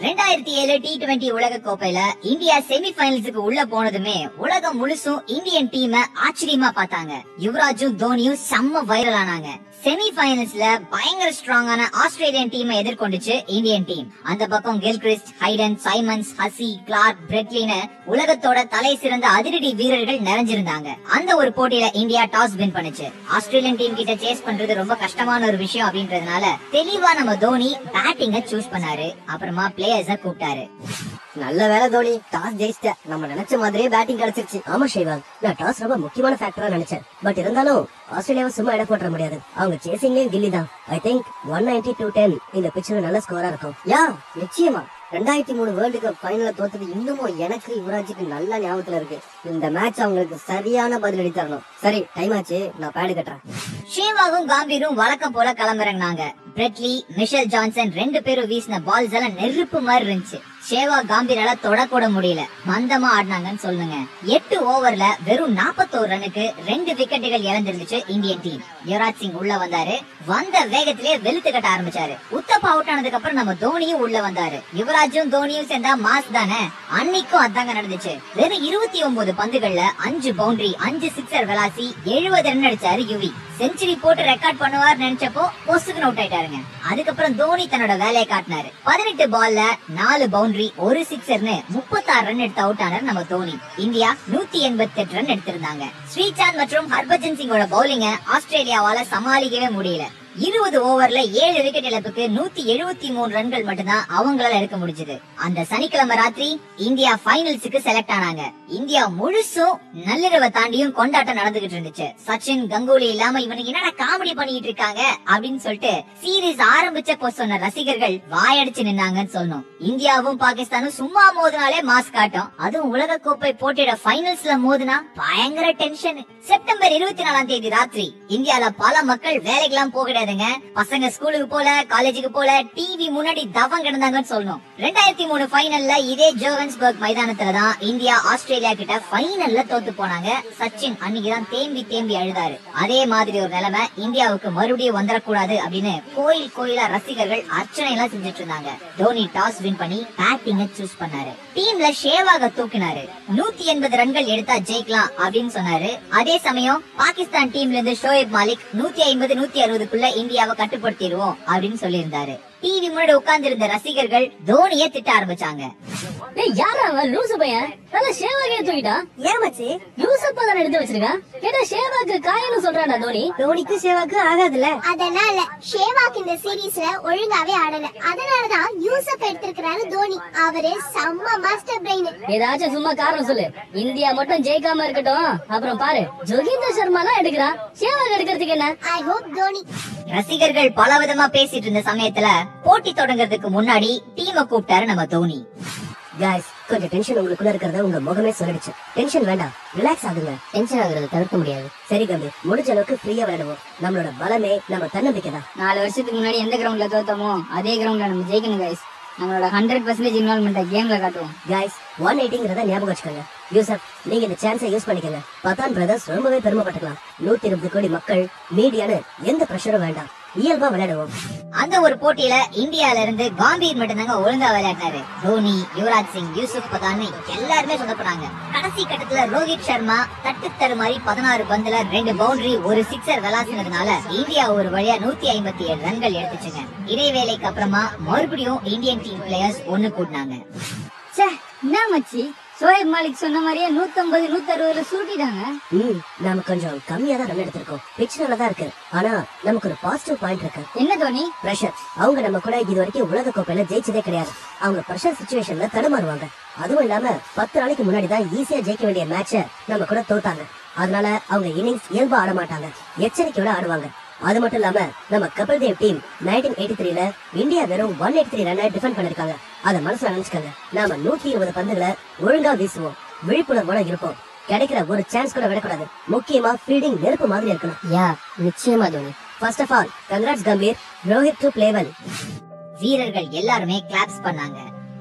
ரெண்டாயிரத்தி ஏழு T twenty உலக கோப்பையில இந்தியா செமி பைனல்ஸுக்கு உள்ள போனதுமே உலகம் முழுசும் இந்தியன் டீம ஆச்சரியமா பார்த்தாங்க யுவராஜும் தோனியும் செம்ம வைரல் ஆனாங்க செமி பைனல்ஸ்ல பயங்கர ஸ்ட்ராங்கான ஆஸ்திரேலியன் டீமை எதிர்கொண்டுச்சு இந்தியன் டீம் அந்த பக்கம் Gilchrist Hayden Symonds Hussey Clarke பிரெட்லின்னு உலகத்தோட தலை சிறந்த அதிரடி வீரர்கள் நிறைஞ்சிருந்தாங்க அந்த ஒரு போட்டியில இந்தியா டாஸ் வின் பண்ணுச்சு ஆஸ்திரேலியன் டீம் கிட்ட சேஸ் பண்றது ரொம்ப கஷ்டமான ஒரு விஷயம் அப்படின்றதுனால தெளிவா நம்ம தோனி பேட்டிங்க சூஸ் பண்ணாரு அப்புறமா பிளேயர்ஸ கூப்பிட்டாரு நல்ல வேலை தோனி டாஸ் ஜெயிச்சிட்ட நம்ம நினைச்ச மாதிரியே பேட்டிங் கிடைச்சிருச்சு ஆமா ஷேவாங் நான் டாஸ் ரொம்ப முக்கியமான ஃபேக்டரா நினைச்சேன் பட் இருந்தாலும் ஆஸ்திரேலியாவை சும்மா இட போட்டுற முடியாது அவங்க சேசிங்லயும் கில்லி தான் I think one ninety two ten இந்த பிக்சர் நல்ல ஸ்கோரா இருக்கும் யா நிச்சயமா ரெண்டாயிரத்தி மூணு வேர்ல்டு கப் ஃபைனல்ல தோத்தது இன்னமும் எனக்கு யுவராஜுக்கு நல்ல ஞாபகத்துல இருக்கு இந்த மேட்ச் அவங்களுக்கு சரியான பதிலடி தரணும் சரி டைம் ஆச்சு நான் பேடு கட்டுறேன் ஷேவாகும் காம்பீரும் வழக்கம் போல களமிறங்கினாங்க பிரெட்லி மிஷல் ஜான்சன் ரெண்டு பேரும் வீசின பால்ஸ் எல்லாம் நெருப்பு மாதிரி இருந்துச்சு ஷேவா காம்பீரால தொடக்கூட முடியல மந்தமா ஆடினாங்கன்னு சொல்லுங்க எட்டு ஓவர்ல வெறும் 41 ரனுக்கு ரெண்டு விக்கெட்டுகள் இழந்திருந்துச்சு இந்தியன் டீம் யுவராஜ் சிங் உள்ள வந்தாரு வந்த வேகத்திலே வெளுத்து கட்ட ஆரம்பிச்சாரு உத்தப்பா அவுட் ஆனதுக்கு அப்புறம் நம்ம தோனியும் உள்ள வந்தாரு யுவராஜும் தோனியும் சேர்ந்தா மாஸ் தானே அன்னைக்கும் அதாங்க நடந்துச்சு வெறும் இருபத்தி ஒன்பது பந்துகள்ல அஞ்சு பவுண்டரி அஞ்சு சிக்ஸர் விளாசி எழுபது ரன் அடிச்சாரு யுவி செஞ்சுரி போட்டு ரெக்கார்ட் பண்ணுவார் நினைச்சப்போ பொசுக்கு அவுட் ஆயிட்டாருங்க அதுக்கப்புறம் தோனி தன்னோட வேலையை காட்டினாரு பதினெட்டு பால்ல நாலு பவுண்டரி ஒரு சிக்ஸர்னு முப்பத்தாறு ரன் எடுத்து அவுட் ஆனார் நம்ம தோனி இந்தியா நூத்தி எண்பத்தி எட்டு ரன் எடுத்திருந்தாங்க ஸ்ரீசாந்த் மற்றும் ஹர்பஜன் சிங்கோட பவுலிங்க ஆஸ்திரேலியாவால சமாளிக்கவே முடியல இருபது ஓவர்ல ஏழு விக்கெட் இழப்புக்கு நூத்தி எழுபத்தி மூணு ரன்கள் மட்டும்தான் அவங்களால எடுக்க முடிஞ்சது அந்த சனிக்கிழமை ராத்திரி இந்தியா ஃபைனல்ஸுக்கு செலக்ட் ஆனாங்க இந்தியா முழுசும் நள்ளிரவை தாண்டியும் கொண்டாட்டம் நடந்துகிட்டு இருந்துச்சு சச்சின் கங்குலி இல்லாம இவனுக்கு என்னடா காமெடி பண்ணிட்டு இருக்காங்க அப்படின்னு சொல்லிட்டு சீரீஸ் ஆரம்பிச்சப்போ சொன்ன ரசிகர்கள் வாயடிச்சு நின்னாங்கன்னு சொன்னோம் இந்தியாவும் பாகிஸ்தானும் சும்மா மோதினாலே மாஸ் காட்டும் அதுவும் உலக கோப்பை போட்டியோட ஃபைனல்ஸ்ல மோதினா பயங்கர டென்ஷன் செப்டம்பர் இருபத்தி நாலாம் தேதி ராத்திரி இந்தியால பல மக்கள் வேலைக்கெல்லாம் போக கிடையாதுங்க பசங்க ஸ்கூலுக்கு போல காலேஜுக்கு போல டிவி முன்னாடி தவம் கிடந்தாங்கன்னு சொல்லணும் ரெண்டாயிரத்தி மூணு ஃபைனல்ல இதே ஜோகன்ஸ்பர்க் மைதானத்துல தான் இந்தியா ஆஸ்திரேலியா கிட்ட ஃபைனல்ல தோத்து போனாங்க சச்சின் அன்னைக்குதான் தேம்பி தேம்பி அழுதாரு அதே மாதிரி ஒரு நிலைமை இந்தியாவுக்கு மறுபடியும் வந்துடக்கூடாது அப்படின்னு கோயில் கோயிலா ரசிகர்கள் அர்ச்சனை எல்லாம் செஞ்சுட்டு இருந்தாங்க தோனி டாஸ் வின் பண்ணி பேட்டிங்க சூஸ் பண்ணாரு டீம்ல ஷேவாக தூக்கினாரு நூத்தி எண்பது ரன்கள் எடுத்தா ஜெயிக்கலாம் அப்படின்னு சொன்னாரு அதே சமயம் பாகிஸ்தான் டீம்ல இருந்து ஷோயப் மாலிக் நூத்தி ஐம்பது நூத்தி அறுபதுக்குள்ள இந்தியாவை கட்டுப்படுத்திடுவோம் அப்படின்னு சொல்லியிருந்தாரு டிவி முன்னாடி உட்கார்ந்து இருந்த ரசிகர்கள் தோனியை திட்ட ஆரம்பிச்சாங்க டேய் யாரா அவன் லூசு பையன் நல்ல ஷேவாகே தூக்கிட்டான் ஏமாச்சு யூசப்பா தானே எடுத்து வச்சிருக்கான் கேட்டா ஷேவாக்கு காயன்னு சொல்றான்டா தோனி தோனிக்கு சேவாக்கு ஆகாதுல்ல அதனால ஷேவாக் இந்த சீரீஸ்ல ஒழுங்காவே ஆடல அதனாலதான் யூசப் எடுத்திருக்கிறாரு தோனி அவரு செம்ம மாஸ்டர் பிரெயின் ஏதாச்சும் சும்மா காரணம் சொல்லு இந்தியா மட்டும் ஜெயிக்காம இருக்கட்டும் அப்புறம் பாரு ஜோகிந்தர் சர்மா தான் எடுக்கிறான் ஷேவாக் எடுக்கிறதுக்கு என்ன ஐ ஹோப் தோனி ரசிகர்கள் பல விதமா பேசிட்டு இருந்த சமயத்துல போட்டி தொடங்குறதுக்கு முன்னாடி டீமை கூப்பிட்டாரு நம்ம தோனி guys கொஞ்சம் டென்ஷன் உங்களுக்குள்ள இருக்கிறத உங்க முகமே சொல்லிடுச்சு டென்ஷன் வேண்டாம் ரிலாக்ஸ் ஆகுங்க டென்ஷன் ஆகுறத தவிர்க்க முடியாது சரி கம்பி முடிஞ்ச அளவுக்கு ஃப்ரீயா விளையாடுவோம் நம்மளோட பலமே நம்ம தன்னம்பிக்கை தான் நாலு வருஷத்துக்கு முன்னாடி எந்த கிரவுண்ட்ல தோத்தோமோ அதே கிரவுண்ட்ல நம்ம ஜெயிக்கணும் கைஸ் நம்மளோட ஹண்ட்ரட் பர்சன்டேஜ் இன்வால்மெண்ட் கேம்ல காட்டுவோம் guys ஒன் எயிட்டிங்கிறத ஞாபகம் வச்சுக்கோங்க யூசப் நீங்க இந்த சான்ஸை யூஸ் பண்ணிக்கோங்க பத்தான் பிரதர்ஸ் ரொம்பவே பெருமைப்பட்டுக்கலாம் நூத்தி இருபது கோடி மக்கள் மீடியான்னு எந்த ப்ரெஷரும் வேண்டாம் இயல்பா விளையாடுவோம் அந்த ஒரு போட்டியில இந்தியால இருந்து காம்பீர் மட்டும்தாங்க ஒழுங்கா விளையாடினாரு தோனி யுவராஜ் சிங் யூசுப் பதான்னு எல்லாருமே சொந்தப்படாங்க கடைசி கட்டத்துல ரோஹித் சர்மா தட்டு தருமாறி பதினாறு பந்துல ரெண்டு பவுண்டரி ஒரு சிக்ஸர் விளாசினதுனால இந்தியா ஒரு வழியா நூத்தி ஐம்பத்தி ஏழு ரன்கள் எடுத்துச்சுங்க இடைவேளைக்கு அப்புறமா மறுபடியும் இந்தியன் டீம் பிளேயர்ஸ் ஒண்ணு கூட்டினாங்க ச்சே என்ன மச்சி சோயப் மாலிக் சொன்ன மாதிரியே நூத்தம்பது நூத்தி அறுபதுல சுருட்டிட்டாங்க ம் நாம கொஞ்சம் கம்மியா தான் ரன் எடுத்திருக்கோம் பிச் நல்லா தான் இருக்கு ஆனா நமக்கு ஒரு பாசிட்டிவ் பாயிண்ட் இருக்கு என்ன தோனி பிரஷர் அவங்க நம்ம கூட இது வரைக்கும் உலக கோப்பையில ஜெயிச்சதே கிடையாது அவங்க பிரஷர் சுச்சுவேஷன்ல தடுமாறுவாங்க அதுவும் இல்லாம பத்து நாளைக்கு முன்னாடி தான் ஈஸியா ஜெயிக்க வேண்டிய மேட்ச நம்ம கூட தோத்தாங்க அதனால அவங்க இன்னிங்ஸ் இயல்பா ஆட மாட்டாங்க எச்சரிக்கையோட ஆடுவாங்க அது மட்டும் இல்லாம நம்ம Kapil Dev team nineteen eighty த்ரீல இந்தியா வெறும் one eighty three run defend பண்ணிருக்காங்க அதை மனசுல நினைச்சுக்கோங்க நாம நூத்தி இருபது பந்துகளை ஒழுங்கா வீசுவோம் விழிப்புணர்வோட இருப்போம் கிடைக்கிற ஒரு சான்ஸ் கூட விடக்கூடாது முக்கியமா ஃபீல்டிங் நெருப்பு மாதிரி இருக்கணும் யா நிச்சயமா Dhoni first of all congrats Gambhir Rohit to play well வீரர்கள் எல்லாருமே கிளாப்ஸ் பண்ணாங்க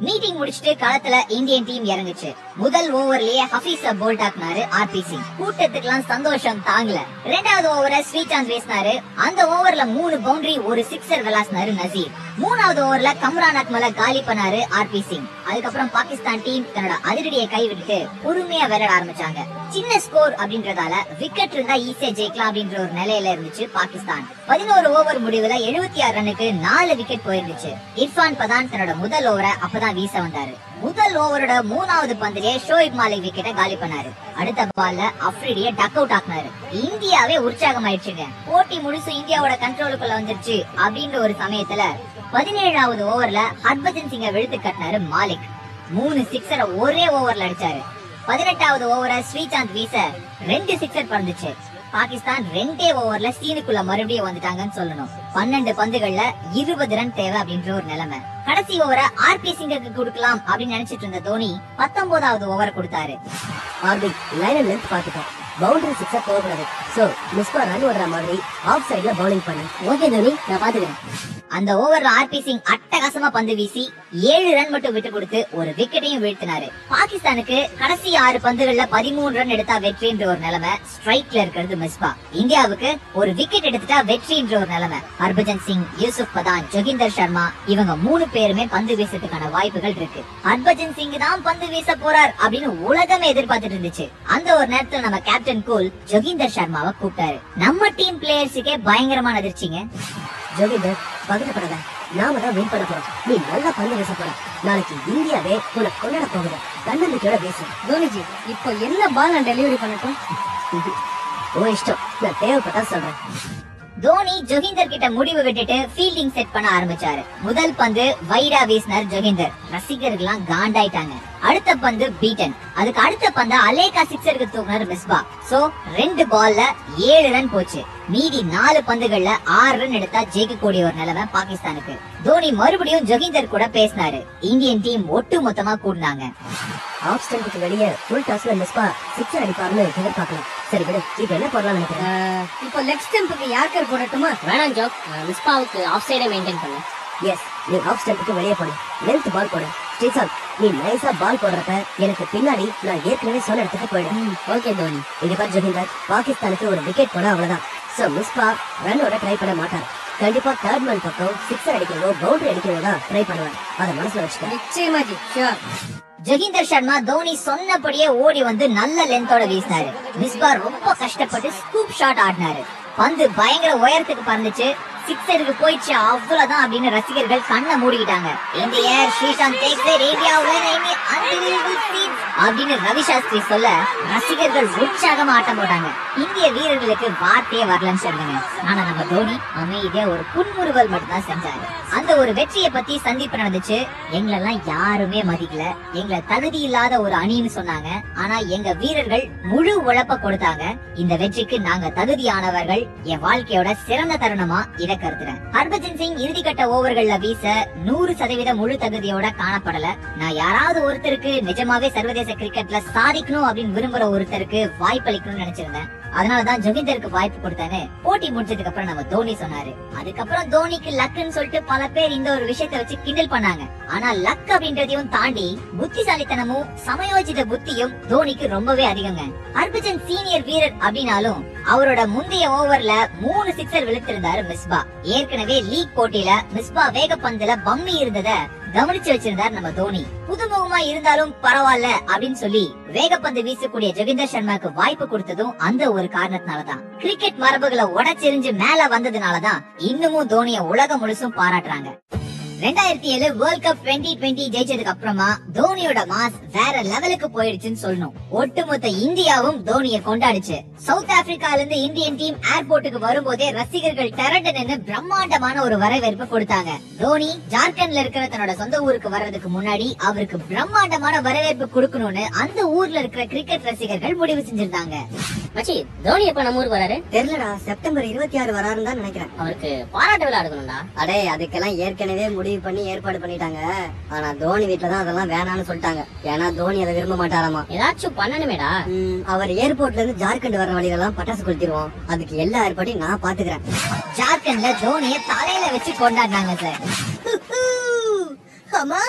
மீட்டிங் முடிச்சிட்டு களத்துல இந்தியன் டீம் இறங்குச்சு முதல் ஓவர்லயே ஹபீஸ போல்ட் ஆக்குனாரு ஆர்பிசி கூட்டத்துக்குலாம் சந்தோஷம் தாங்கல ரெண்டாவது ஓவரை ஸ்ரீசாந்த் வீசினாரு அந்த ஓவர்ல மூணு பவுண்டரி ஒரு சிக்ஸர் விளாசினாரு நசீர் மூணாவது ஓவர்ல கம்ரான் அக்மல காலி பண்ணாரு ஆர்பி சிங் அதுக்கப்புறம் பாகிஸ்தான் டீம் தன்னோட அதிரடியை கைவிட்டுட்டு பொறுமையா விளையாட ஆரம்பிச்சாங்க சின்ன ஸ்கோர் அப்படின்றதால விக்கெட் இருந்தா ஈஸியா ஜெயிக்கலாம் அப்படின்ற ஒரு நிலையில இருந்துச்சு பாகிஸ்தான் பதினோரு ஓவர் முடிவுல எழுபத்தி ஆறு ரன்னுக்கு நாலு விக்கெட் போயிருந்துச்சு இர்ஃபான் பதான் தன்னோட முதல் ஓவரை அப்பதான் வீச வந்தாரு முதல் ஓவரோட மூணாவது பந்திலே ஷோயிப் மாலிக் விக்கெட்டை காலி பண்ணாரு அடுத்த பால்ல அப்ரிடிய டக் அவுட் ஆக்குனாரு இந்தியாவே உற்சாகம் ஆயிடுச்சுங்க போட்டி முழுசு இந்தியாவோட கண்ட்ரோலுக்குள்ள வந்துருச்சு அப்படின்ற ஒரு சமயத்துல பதினேழாவது ஓவர்ல ஹர்பஜன் சிங்க வெளுத்து கட்டினாரு மாலிக் மூணு சிக்ஸரை ஒரே ஓவர்ல அடிச்சாரு பதினெட்டாவது ஓவரை ஸ்ரீசாந்த் வீச ரெண்டு சிக்ஸர் பறந்துச்சு பாகிஸ்தான் ரெண்டே ஓவர்ல சீனுக்குள்ள மறுபடியும் வந்துட்டாங்கன்னு சொல்லணும் பன்னெண்டு பந்துகள்ல இருபது ரன் தேவை அப்படின்ற ஒரு நிலைமை கடைசி ஓவரை ஆர்பி சிங்குக்கு கொடுக்கலாம் அப்படின்னு நினைச்சிட்டு இருந்த தோனி பத்தொன்பதாவது ஓவர் கொடுத்தாரு ஆர்பி லைன் அண்ட் லென்த் பார்த்துட்டோம் பவுண்டரி சிக்ஸர் போகக்கூடாது சோ மிஸ்பா ரன் ஓடுற மாதிரி ஆஃப் சைடுல பவுலிங் பண்ணு ஓகே தோனி நான் பாத்துக்கிறேன் அந்த ஓவர்ல ஆர்பி சிங் அட்டகாசமா பந்து வீசி ஏழு ரன் மட்டும் விட்டு கொடுத்து ஒரு விக்கெட்டையும் வீழ்த்தினாரு பாகிஸ்தானுக்கு கடைசி ஆறு பந்துகள்ல பதிமூணு ரன் எடுத்தா வெற்றின்ற ஒரு நிலைமை ஸ்ட்ரைக்ல இருக்கிறது மிஸ்பா இந்தியாவுக்கு ஒரு விக்கெட் எடுத்துட்டா வெற்றின்ற ஒரு நிலைமை ஹர்பஜன் சிங் யூசுப் பதான் ஜோகிந்தர் சர்மா இவங்க மூணு பேருமே பந்து வீசத்துக்கான வாய்ப்புகள் இருக்கு ஹர்பஜன் சிங் தான் பந்து வீச போறார் அப்படின்னு உலகமே எதிர்பார்த்துட்டு இருந்துச்சு அந்த ஒரு நேரத்துல நம்ம கேப்டன் கூல் ஜோகிந்தர் சர்மாவை கூப்பிட்டாரு நம்ம டீம் பிளேயர்ஸுக்கே பயங்கரமான அதிர்ச்சிங்க ஜோகிந்தர் பதட்டப்படாத நாம தான் வின் பண்ண போறோம் நீ நல்லா பந்து வீச போற நாளைக்கு இந்தியாவே உனக்கு கொண்டாட போகுது தன்னம்பிக்கையோட பேசு தோனிஜி இப்போ என்ன பால் நான் டெலிவரி பண்ணட்டும் ஓ இஷ்டம் நான் தேவைப்பட்டா சொல்றேன் தோனி ஜோகிந்தர் கிட்ட முடிவு விட்டுட்டு ஃபீல்டிங் செட் பண்ண ஆரம்பிச்சாரு முதல் பந்து வைடா வீசினார் ஜோகிந்தர் ரசிகர்கள்லாம் காண்டாயிட்டாங்க அடுத்த பந்து பீட்டன் அதுக்கு அடுத்த பந்த அலேகா சிக்ஸருக்கு தூக்குனார் மிஸ்பா சோ ரெண்டு பால்ல ஏழு ரன் போச்சு மீதி நாலு பந்துகள்ல ஆறு ரன் எடுத்தா ஜெயிக்கக்கூடிய ஒரு நிலைமை பாகிஸ்தானுக்கு தோனி மறுபடியும் ஜோகிந்தர் கூட பேசினாரு இந்தியன் டீம் ஒட்டு மொத்தமா கூடினாங்க ஆஃப் ஸ்டம்புக்கு வெளியே ஃபுல் டாஸ்ல மிஸ்பா சிக்ஸர் அடிப்பாருன்னு எதிர்பார்க்கலாம் சரி விடு இப்போ என்ன பண்ணலாம் நினைக்கிறேன் அஹ், இப்போ லெக் ஸ்டெம்புக்கு யார்கர் போடட்டுமா வேணாம் ஜோக் மிஸ்பாவுக்கு ஆஃப் சைடே மெயின்டைன் பண்ணு எஸ் நீ ஆஃப் ஸ்டம்புக்கு வெளியே போடு லென்த் பால் போடு ஸ்ரீசாந்த் நீ நைஸா பால் போடுறப்ப எனக்கு பின்னாடி நான் ஏற்கனவே சொன்ன இடத்துக்கு போயிடும் ஓகே தோனி இங்க பாரு ஜோகிந்தர் பாகிஸ்தானுக்கு ஒரு விக்கெட் போட அவ்வளவுதான் சோ மிஸ்பா ரன்னோட ட்ரை பண்ண மாட்டார் கண்டிப்பா தேர்ட் மேன் பக்கம் சிக்ஸர் அடிக்கிறதோ பவுண்டரி அடிக்கிறதோ தான் ட்ரை பண்ணுவார் அதை மனசுல வச்சுக்க நிச்சயமா ஜி ஷூர் ஜோகிந்தர் சர்மா தோனி சொன்னபடியே ஓடி வந்து நல்ல லென்த்தோட வீசினாரு மிஸ்பா ரொம்ப கஷ்டப்பட்டு ஸ்கூப் ஷாட் ஆடினாரு பந்து பயங்கர உயரத்துக்கு பறந்துச்சு சிக்ஸருக்கு போயிடுச்சு அவ்வளவுதான் அப்படின்னு ரசிகர்கள் கண்ணை மூடிக்கிட்டாங்க இந்திய Sreesanth takes it, India win, India unbelievable feat அப்படின்னு ரவி சாஸ்திரி சொல்ல ரசிகர்கள் உற்சாகமா ஆட்டம் போட்டாங்க இந்திய வீரர்களுக்கு வார்த்தையே வரலன்னு சொல்லுங்க ஆனா நம்ம தோனி அமைதியா ஒரு புன்முறுவல் மட்டும் தான் செஞ்சாரு அந்த ஒரு வெற்றியை பத்தி சந்திப்பு நடந்துச்சு எங்களெல்லாம் யாருமே மதிக்கல எங்களை தகுதி இல்லாத ஒரு அணின்னு சொன்னாங்க ஆனா எங்க வீரர்கள் முழு உழைப்ப கொடுத்தாங்க இந்த வெற்றிக்கு நாங்க தகுதியானவர்கள் என் வாழ்க்கையோட சிறந்த தருணமா இதை கருத்துறேன் ஹர்பஜன் சிங் இறுதிக்கட்ட ஓவர்கள்ல வீச நூறு சதவீத முழு தகுதியோட காணப்படல நான் யாராவது ஒருத்தருக்கு நிஜமாவே சர்வதேச கிரிக்கெட்ல சாதிக்கணும் அப்படின்னு விரும்புற ஒருத்தருக்கு வாய்ப்பளிக்கணும்னு நினைச்சிருந்தேன் அதனாலதான் ஜோகிந்தருக்கு வாய்ப்பு கொடுத்தேன்னு போட்டி முடிஞ்சதுக்கு அப்புறம் நம்ம தோனி சொன்னாரு அதுக்கப்புறம் தோனிக்கு லக்குன்னு சொல்லிட்டு பல பேர் இந்த ஒரு விஷயத்தை வச்சு கிண்டல் பண்ணாங்க ஆனா லக் அப்படின்றதையும் தாண்டி புத்திசாலித்தனமும் சமயோஜித புத்தியும் தோனிக்கு ரொம்பவே அதிகங்க ஹர்பஜன் சீனியர் வீரர் அப்படின்னாலும் அவரோட முந்தைய ஓவர்ல மூணு சிக்ஸர் விழுத்திருந்தாரு மிஸ்பா ஏற்கனவே லீக் போட்டியில மிஸ்பா வேகப்பந்துல பம்மி இருந்தத கவனிச்சு வச்சிருந்தார் நம்ம தோனி புதுமுகமா இருந்தாலும் பரவாயில்ல அப்படின்னு சொல்லி வேகப்பந்து வீசக்கூடிய ஜோகிந்தர் சர்மாக்கு வாய்ப்பு கொடுத்ததும் அந்த ஒரு காரணத்தினாலதான் கிரிக்கெட் மரபுகளை உடைச்செறிஞ்சு மேல வந்ததுனாலதான் இன்னமும் தோனிய உலகம் முழுசும் பாராட்டுறாங்க ரெண்டாயிரத்தி ஏழு வேர்ல்ட் கப் டுவெண்ட்டி டுவெண்ட்டி ஜெயிச்சதுக்கு அப்புறமா தோனியோட மாஸ் வேற லெவலுக்கு போயிடுச்சுன்னு சொல்லணும் ஒட்டுமொத்த இந்தியாவும் தோனிய கொண்டாடுச்சு சவுத் ஆப்பிரிக்கால இருந்து இந்தியன் டீம் ஏர்போர்ட்டுக்கு வரும்போதே ரசிகர்கள் திரண்டு நின்னு பிரம்மாண்டமான ஒரு வரவேற்பு கொடுத்தாங்க தோனி ஜார்க்கண்ட்ல இருக்கிற தன்னோட சொந்த ஊருக்கு வர்றதுக்கு முன்னாடி அவருக்கு பிரம்மாண்டமான வரவேற்பு கொடுக்கணும்னு அந்த ஊர்ல இருக்கிற கிரிக்கெட் ரசிகர்கள் முடிவு செஞ்சிருந்தாங்க மச்சி தோனி எப்ப நம்ம ஊருக்கு வராரு தெரியலடா செப்டம்பர் இருபத்தி ஆறு வராருன்னு தான் நினைக்கிறேன் அவருக்கு பாராட்டு விழா எடுக்கணும்டா அடே அதுக்கெல்லாம் ஏற்கனவே முடிவு பண்ணி ஏற்பாடு பண்ணிட்டாங்க ஆனா தோனி வீட்ல தான் அதெல்லாம் வேணாம்னு சொல்லிட்டாங்க ஏன்னா தோனி அதை விரும்ப மாட்டாராமா ஏதாச்சும் பண்ணணுமேடா ம், அவர் ஏர்போர்ட்ல இருந்து ஜார்க்கண்ட் வர வழியிலலாம் பட்டாசு கொளுத்திடுவோம் அதுக்கு எல்லா ஏற்பாடையும் நான் பாத்துக்கிறேன் ஜார்க்கண்ட்ல தோனிய தலையில வச்சு கொண்டாடினாங்க சார் அம்மா கலெக்ஷன்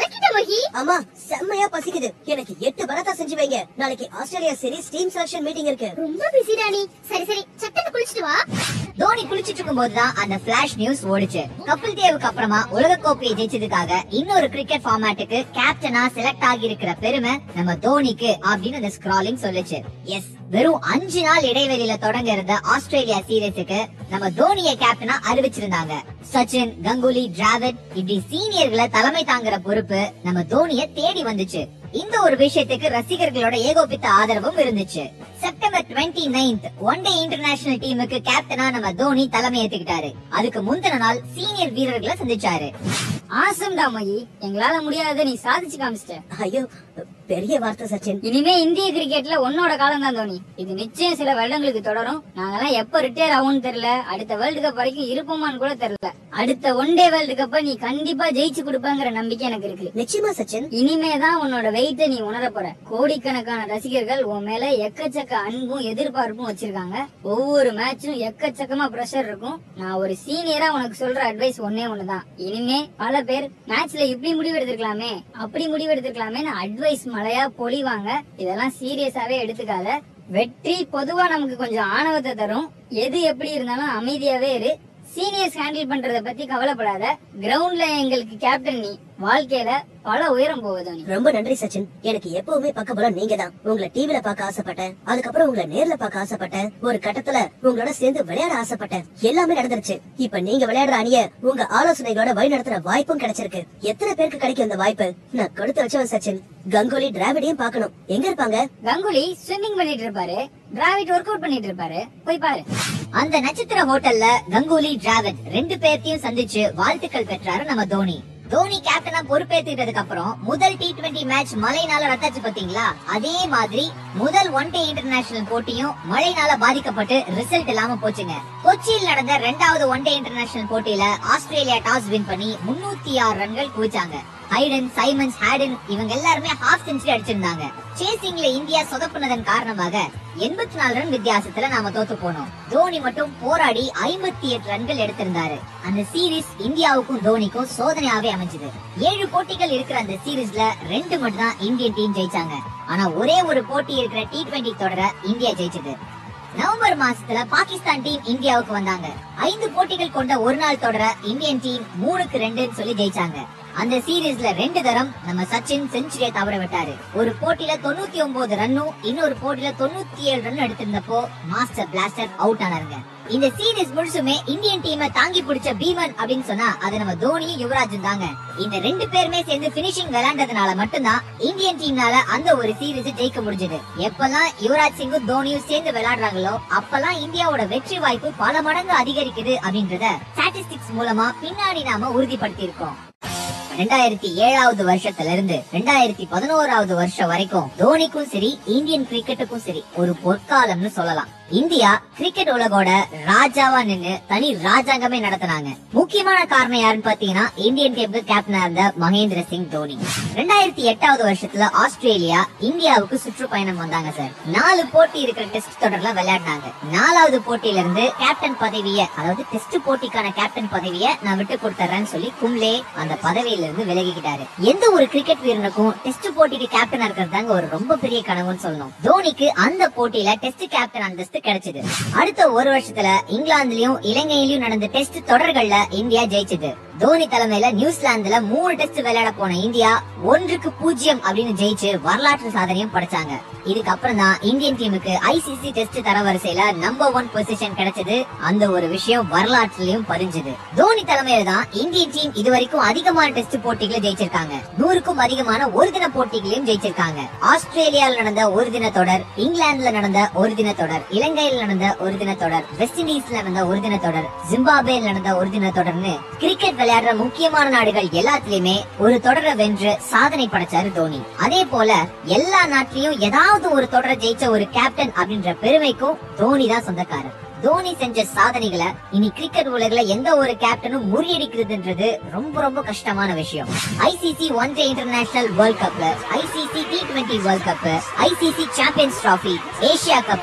பழக்கிட்ட மகி ஆமா செம்மையா பசிக்குது எனக்கு எட்டு பரத்தா செஞ்சு வைங்க நாளைக்கு Australia series team selection meeting இருக்கு ரொம்ப பிஸிடா நீ சரி சரி சட்டன்னு குளிச்சிட்டு வா தோனி குளிச்சிட்டு இருக்கும்போது தான் அந்த பிளாஷ் நியூஸ் ஓடுச்சு கபில் தேவுக்கு அப்புறமா உலக கோப்பையை ஜெயிச்சதுக்காக இன்னொரு கிரிக்கெட் ஃபார்மேட்டுக்கு கேப்டனா செலக்ட் ஆகி இருக்கிற பெருமை நம்ம தோனிக்கு அப்படின்னு அந்த ஸ்கிராலிங் சொல்லுச்சு எஸ் வெறும் அஞ்சு நாள் இடைவெளியில தொடங்க இருந்த ஆஸ்திரேலியா சீரீஸுக்கு நம்ம தோனியை கேப்டனா அறிவிச்சிருந்தாங்க சச்சின் கங்குலி டிராவிட் இப்படி சீனியர்களை தலைமை தாங்குற பொறுப்பு நம்ம தோனிய தேடி வந்துச்சு இந்த ஒரு விஷயத்துக்கு ரசிகர்களோட ஏகோபித்த ஆதரவும் இருந்துச்சு September twenty ninth one day international டீமுக்கு கேப்டனா நம்ம தோனி தலைமை ஏத்துக்கிட்டாரு அதுக்கு முந்தின நாள் சீனியர் வீரர்களை சந்திச்சாரு ஆசம்டா மகி எங்களால முடியாத நீ சாதிச்சு காமிச்சிட்ட ஐயோ பெரிய வார்த்தை சச்சின் இனிமே இந்திய கிரிக்கெட்ல உன்னோட காலம் தான் தோனி இது நிச்சயம் சில வருடங்களுக்கு தொடரும் நாங்கெல்லாம் எப்ப ரிட்டையர் ஆகும்னு தெரியல அடுத்த வேர்ல்டு கப் வரைக்கும் இருப்போமான்னு கூட தெரியல அடுத்த ஒன் டே வேர்ல்டு கப்ப நீ கண்டிப்பா ஜெயிச்சு கொடுப்பங்கிற நம்பிக்கை எனக்கு இருக்கு நிச்சயமா சச்சின் இனிமே தான் உன்னோட வெயிட்ட நீ உணர போற கோடிக்கணக்கான ரசிகர்கள் உன் மேல எக்கச்சக்க அன்பும் எதிர்பார்ப்பும் வச்சிருக்காங்க ஒவ்வொரு மேட்சும் எக்கச்சக்கமா பிரஷர் இருக்கும் நான் ஒரு சீனியரா உனக்கு சொல்ற அட்வைஸ் ஒன்னே ஒண்ணுதான் இனிமே பல பேர் மேட்ச்ல இப்படி முடிவு எடுத்திருக்கலாமே அப்படி முடிவு எடுத்திருக்கலாமேன்னு அட்வைஸ் மழையா பொழிவாங்க இதெல்லாம் சீரியஸாவே எடுத்துக்காத வெற்றி பொதுவா நமக்கு கொஞ்சம் ஆணவத்தை தரும் எது எப்படி இருந்தாலும் அமைதியாவே இரு சீனியர்ஸ் ஹேண்டில் பண்றத பத்தி கவலைப்படாத கிரவுண்ட்ல எங்களுக்கு கேப்டன் நீ வாழ்க்கையில பல உயரம் போகுது நீ ரொம்ப நன்றி சச்சின் எனக்கு எப்பவுமே பக்கபலம் நீங்க தான் உங்களை டிவில பார்க்க ஆசைப்பட்டேன் அதுக்கப்புறம் உங்களை நேர்ல பார்க்க ஆசைப்பட்டேன் ஒரு கட்டத்துல உங்களோட சேர்ந்து விளையாட ஆசைப்பட்டேன் எல்லாமே நடந்துருச்சு இப்ப நீங்க விளையாடுற அணிய உங்க ஆலோசனைகளோட வழி நடத்துற வாய்ப்பும் கிடைச்சிருக்கு எத்தனை பேருக்கு கிடைக்கும் இந்த வாய்ப்பு நான் கொடுத்து வச்சவன் சச்சின் கங்குலி டிராவிடையும் பார்க்கணும் எங்க இருப்பாங்க கங்குலி ஸ்விம்மிங் பண்ணிட்டு இருப்பாரு டிராவிட் ஒர்க் அவுட் பண்ணிட்டு இருப்பாரு போய் பாரு அந்த நட்சத்திர ஹோட்டல்ல கங்குலி டிராவிட் ரெண்டு பேர்த்தையும் சந்திச்சு வாழ்த்துக்கள் பெற்றாரு நம்ம தோனி தோனி கேப்டனா பொறுப்பேத்துக்கிட்டதுக்கு அப்புறம் முதல் டி டுவெண்டி மேட்ச் மழைனால ரத்தாச்சு பாத்தீங்களா அதே மாதிரி முதல் ஒன் டே இன்டர்நேஷனல் போட்டியும் மழைனால பாதிக்கப்பட்டு ரிசல்ட் இல்லாம போச்சுங்க கொச்சியில் நடந்த ரெண்டாவது ஒன் டே இன்டர்நேஷனல் போட்டியில ஆஸ்திரேலியா டாஸ் வின் பண்ணி முன்னூத்தி ஆறு ரன்கள் குவிச்சாங்க ஹைடன் சைமன்ஸ் ஹேடன் இவங்க எல்லாருமே ஹாஃப் செஞ்சுரி அடிச்சிருந்தாங்க சேசிங்ல இந்தியா சொதப்புனதன் காரணமாக எண்பத்தி நாலு ரன் வித்தியாசத்துல நாம தோத்து போனோம் தோனி மட்டும் போராடி ஐம்பத்தி எட்டு ரன்கள் எடுத்திருந்தாரு அந்த சீரிஸ் இந்தியாவுக்கும் தோனிக்கும் சோதனையாவே அமைஞ்சது ஏழு போட்டிகள் இருக்கிற அந்த சீரிஸ்ல ரெண்டு மட்டும் தான் இந்தியன் டீம் ஜெயிச்சாங்க ஆனா ஒரே ஒரு போட்டி இருக்கிற டி டுவெண்டி தொடர இந்தியா ஜெயிச்சது நவம்பர் மாசத்துல பாகிஸ்தான் டீம் இந்தியாவுக்கு வந்தாங்க ஐந்து போட்டிகள் கொண்ட ஒரு நாள் தொடர இந்தியன் டீம் மூணுக்கு ரெண்டுன்னு சொல்லி ஜெயிச்சாங்க அந்த சீரீஸ்ல ரெண்டு தரம் நம்ம சச்சின் செஞ்சுரியை தவற விட்டாரு ஒரு போட்டியில தொண்ணூத்தி ஒன்பது ரன்னும் இன்னொரு போட்டியில தொண்ணூத்தி ஏழு ரன் எடுத்திருந்தப்போ மாஸ்டர் பிளாஸ்டர் அவுட் ஆனாருங்க இந்த சீரீஸ் முழுசுமே இந்தியன் டீமை தாங்கி பிடிச்ச பீமன் அப்படின்னு சொன்னா அது நம்ம தோனியும் யுவராஜும் தாங்க இந்த ரெண்டு பேருமே சேர்ந்து பினிஷிங் விளையாண்டதுனால மட்டும்தான் இந்தியன் டீம்னால அந்த ஒரு சீரீஸ் ஜெயிக்க முடிஞ்சது எப்பெல்லாம் யுவராஜ் சிங்கும் தோனியும் சேர்ந்து விளையாடுறாங்களோ அப்பெல்லாம் இந்தியாவோட வெற்றி வாய்ப்பு பல மடங்கு அதிகரிக்குது அப்படின்றத ஸ்டாட்டிஸ்டிக்ஸ் மூலமா பின்னாடி நாம உறுதிப்படுத்தி இருக்கோம் ரெண்டாயிரத்தி ஏழாவது வருஷத்துல இருந்து ரெண்டாயிரத்தி பதினோராவது வருஷம் வரைக்கும் தோனிக்கும் சரி இந்தியன் கிரிக்கெட்டுக்கும் சரி ஒரு பொற்காலம்னு சொல்லலாம் இந்தியா கிரிக்கெட் உலகோட ராஜாவா நின்னு தனி ராஜாங்கமே நடத்தினாங்க முக்கியமான காரணம் யாருன்னு பாத்தீங்கன்னா இந்தியன் டீமுக்கு கேப்டனா இருந்த மகேந்திர சிங் தோனி ரெண்டாயிரத்தி எட்டாவது வருஷத்துல ஆஸ்திரேலியா இந்தியாவுக்கு சுற்றுப்பயணம் வந்தாங்க சார் நாலு போட்டி இருக்கிற டெஸ்ட் தொடர்ல விளையாடினாங்க நாலாவது போட்டியில இருந்து கேப்டன் பதவிய அதாவது டெஸ்ட் போட்டிக்கான கேப்டன் பதவிய நான் விட்டு கொடுத்துறேன்னு சொல்லி கும்ளே அந்த பதவியில இருந்து விலகிக்கிட்டாரு எந்த ஒரு கிரிக்கெட் வீரனுக்கும் டெஸ்ட் போட்டிக்கு கேப்டனா இருக்கிறது தாங்க ஒரு ரொம்ப பெரிய கனவுன்னு சொல்லணும் தோனிக்கு அந்த போட்டியில டெஸ்ட் கேப்டன் அந்தஸ்து கிடைச்சது அடுத்த ஒரு வருஷத்துல இங்கிலாந்துலயும் இலங்கையிலயும் நடந்த டெஸ்ட் தொடர்கள்ல இந்தியா ஜெயிச்சது தோனி தலைமையில நியூசிலாந்துல மூணு டெஸ்ட் விளையாட போன இந்தியா ஒன்றுக்கு பூஜ்ஜியம் அப்படின்னு ஜெயிச்சு வரலாற்று சாதனையும் படைச்சாங்க இதுக்கப்புறம் தான் இந்தியன் டீமுக்கு ஐசிசி டெஸ்ட் தரவரிசையில நம்பர் ஒன் பொசிஷன் கிடைச்சது அந்த ஒரு விஷயம் வரலாற்றுலயும் பதிஞ்சது தோனி தலைமையில தான் இந்தியன் டீம் இதுவரைக்கும் அதிகமான டெஸ்ட் போட்டிகளை ஜெயிச்சிருக்காங்க நூறுக்கும் அதிகமான ஒரு தின போட்டிகளையும் ஜெயிச்சிருக்காங்க ஆஸ்திரேலியால நடந்த ஒரு தின தொடர் இங்கிலாந்துல நடந்த ஒரு தின தொடர் இலங்கையில் நடந்த ஒரு தின தொடர் வெஸ்ட் இண்டீஸ்ல நடந்த ஒரு தின தொடர் ஜிம்பாப்வேல நடந்த ஒரு தின தொடர்னு கிரிக்கெட் விளையாடுற முக்கியமான நாடுகள் எல்லாத்துலயுமே ஒரு தொடரை வென்று சாதனை படைச்சாரு தோனி அதே போல எல்லா நாட்டிலையும் ஏதாவது ஒரு தொடரை ஜெயிச்ச ஒரு கேப்டன் அப்படின்ற பெருமைக்கும் தோனி தான் சொந்தக்காரர் தோனி செஞ்ச சாதனைகளை இனி கிரிக்கெட் உலகில எந்த ஒரு கேப்டனும் முறியடிக்கிறதுன்றது ரொம்ப ரொம்ப கஷ்டமான விஷயம் ICC one day international world cup ICC T twenty world cup ICC champions trophy Asia cup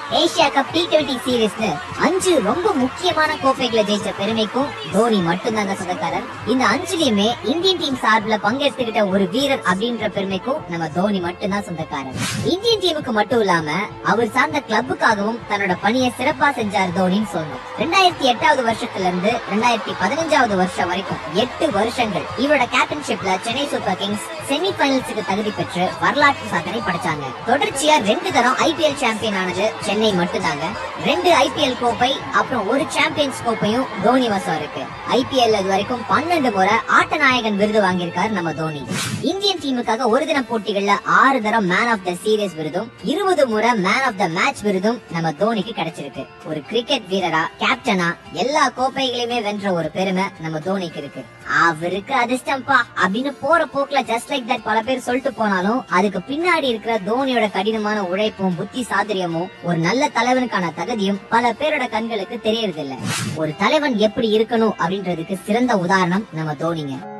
Asia cup T twenty சீரீஸ்னு அஞ்சு ரொம்ப முக்கியமான கோப்பைகளை ஜெயிச்ச பெருமைக்கும் தோனி மட்டும்தாங்க சொந்தக்காரர் இந்த அஞ்சுலயுமே இந்தியன் டீம் சார்பில் பங்கெடுத்துக்கிட்ட ஒரு வீரர் அப்படின்ற பெருமைக்கும் நம்ம தோனி மட்டும்தான் சொந்தக்காரர் இந்தியன் டீமுக்கு மட்டும் இல்லாம அவர் சார்ந்த கிளப்புக்காகவும் தன்னோட பணியை சிறப்பா செஞ்சார் தோனின்னு சொல்லணும் ரெண்டாயிரத்தி எட்டாவது வருஷத்துல இருந்து ரெண்டாயிரத்தி பதினஞ்சாவது வருஷம் வரைக்கும் எட்டு வருஷங்கள் இவரோட கேப்டன்ஷிப்ல சென்னை சூப்பர் கிங்ஸ் செமி பைனல்ஸுக்கு தகுதி பெற்று வரலாற்று சாதனை படைச்சாங்க தொடர்ச்சியா ரெண்டு தரம் ஐபிஎல் சாம்பியன் ஆனது சென்னை மட்டும்தாங்க ரெண்டு ஐபிஎல் கோப்பை அப்புறம் ஒரு சாம்பியன்ஸ் கோப்பையும் தோனி வசம் இருக்கு ஐபிஎல் இது வரைக்கும் பன்னெண்டு முறை ஆட்ட நாயகன் விருது வாங்கியிருக்காரு நம்ம தோனி இந்தியன் டீமுக்காக ஒரு தின போட்டிகள்ல ஆறு தரம் மேன் ஆஃப் த சீரீஸ் விருதும் இருபது முறை மேன் ஆஃப் த மேட்ச் விருதும் நம்ம தோனிக்கு கிடைச்சிருக்கு ஒரு கிரிக்கெட் வீரரா கேப்டனா எல்லா கோப்பைகளையுமே வென்ற ஒரு பெருமை நம்ம தோனிக்கு இருக்கு அவருக்கு அதிர்ஷ்டம்பா அப்படின்னு போற போக்குல ஜஸ்ட் லைக் தட் பல பேர் சொல்லிட்டு போனாலும் அதுக்கு பின்னாடி இருக்கிற தோனியோட கடினமான உழைப்பும் புத்தி சாதுரியமும் ஒரு நல்ல தலைவனுக்கான தகுதியும் பல பேரோட கண்களுக்கு தெரியறதில்ல ஒரு தலைவன் எப்படி இருக்கணும் அப்படின்றதுக்கு சிறந்த உதாரணம் நம்ம தோனிங்க